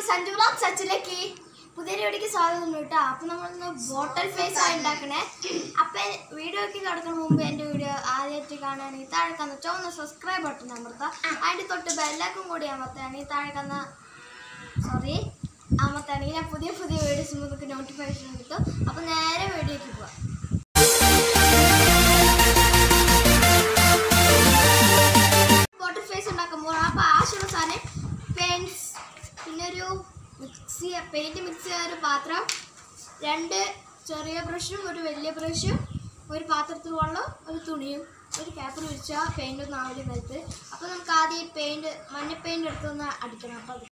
Sanju blog സച്ചിലേക്ക് പുതിയ വീഡിയോക്ക് സ്വാഗതം കേട്ടോ അപ്പൊ നമ്മളിന്ന് ബോട്ടൽ ഫേസ് ആണ് ഉണ്ടാക്കണേ അപ്പൊ വീഡിയോക്ക് കിടക്കുന്ന മുമ്പ് എന്റെ വീഡിയോ ആദ്യമായിട്ട് കാണുകയാണെങ്കിൽ താഴെ കന്ന ചുവന്ന സബ്സ്ക്രൈബ് ബട്ടൺ അമർത്താം അതിന്റെ തൊട്ട് ബെല്ലക്കും കൂടി അമർത്തുകയാണെങ്കിൽ താഴെ കന്ന സോറി അമർത്തുകയാണെങ്കിൽ ഞാൻ പുതിയ പുതിയ വീഡിയോസ് നിങ്ങൾക്ക് നോട്ടിഫിക്കേഷൻ കിട്ടും അപ്പൊ നേരെ വീഡിയോക്ക് പോവാം ബോട്ടൽ ഫേസ് ഉണ്ടാക്കുമ്പോൾ അപ്പോൾ ആവശ്യമുള്ള സാധനം പെൻസ് പിന്നെ ഒരു മിക്സി പെയിൻറ്റ് മിക്സ് ചെയ്യാൻ ഒരു പാത്രം രണ്ട് ചെറിയ ബ്രഷും ഒരു വലിയ ബ്രഷും ഒരു പാത്രത്തിൽ വെള്ളം ഒരു തുണിയും ഒരു ക്യാപ്പിൽ വെച്ചാൽ പെയിൻ്റ് ഒന്നും ആവില്ല നിലത്ത് അപ്പോൾ നമുക്ക് ആദ്യം ഈ പെയിൻറ്റ് മഞ്ഞ പെയിൻറ്റ് എടുത്തൊന്ന് അടിക്കണം അപ്പോൾ അത്